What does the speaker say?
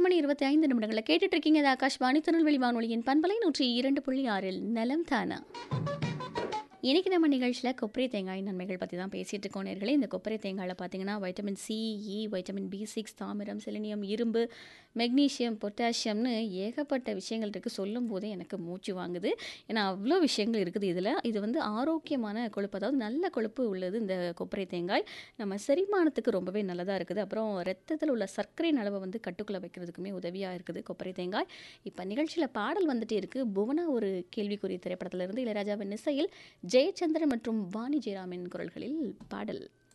மணி இருபத்தி ஐந்து நிமிடங்களை கேட்டுட்டு இருக்கீங்க இது ஆகாஷ்வாணி திருநெல்வேலி வானொலியின் பண்பலை நூற்றி இரண்டு புள்ளி ஆறில் நலம் தானா இன்னைக்கு நம்ம நிகழ்ச்சியில் கொப்பரை தேங்காய் நன்மைகள் பற்றி தான் பேசிகிட்டு இருக்கோம் நேர்களே இந்த கொப்பரை தேங்காயில் பார்த்தீங்கன்னா vitamin C E vitamin B six தாமிரம் செலினியம் இரும்பு மெக்னீஷியம் பொட்டாசியம்னு ஏகப்பட்ட விஷயங்கள் இருக்குது சொல்லும் போதே எனக்கு மூச்சு வாங்குது ஏன்னா அவ்வளோ விஷயங்கள் இருக்குது இதில் இது வந்து ஆரோக்கியமான கொழுப்பு அதாவது நல்ல கொழுப்பு உள்ளது இந்த கொப்பரை தேங்காய் நம்ம செரிமானத்துக்கு ரொம்பவே நல்லதாக இருக்குது அப்புறம் ரத்தத்தில் உள்ள சர்க்கரையின் அளவை வந்து கட்டுக்குள்ளே வைக்கிறதுக்குமே உதவியாக இருக்குது கொப்பரை தேங்காய் இப்போ நிகழ்ச்சியில் பாடல் வந்துட்டே இருக்குது புவனா ஒரு கேள்விக்குறி திரைப்படத்திலிருந்து இளையராஜாவின் இசையில் ஜெயச்சந்திரன் மற்றும் வாணி ஜெயராமின் குரல்களில் பாடல்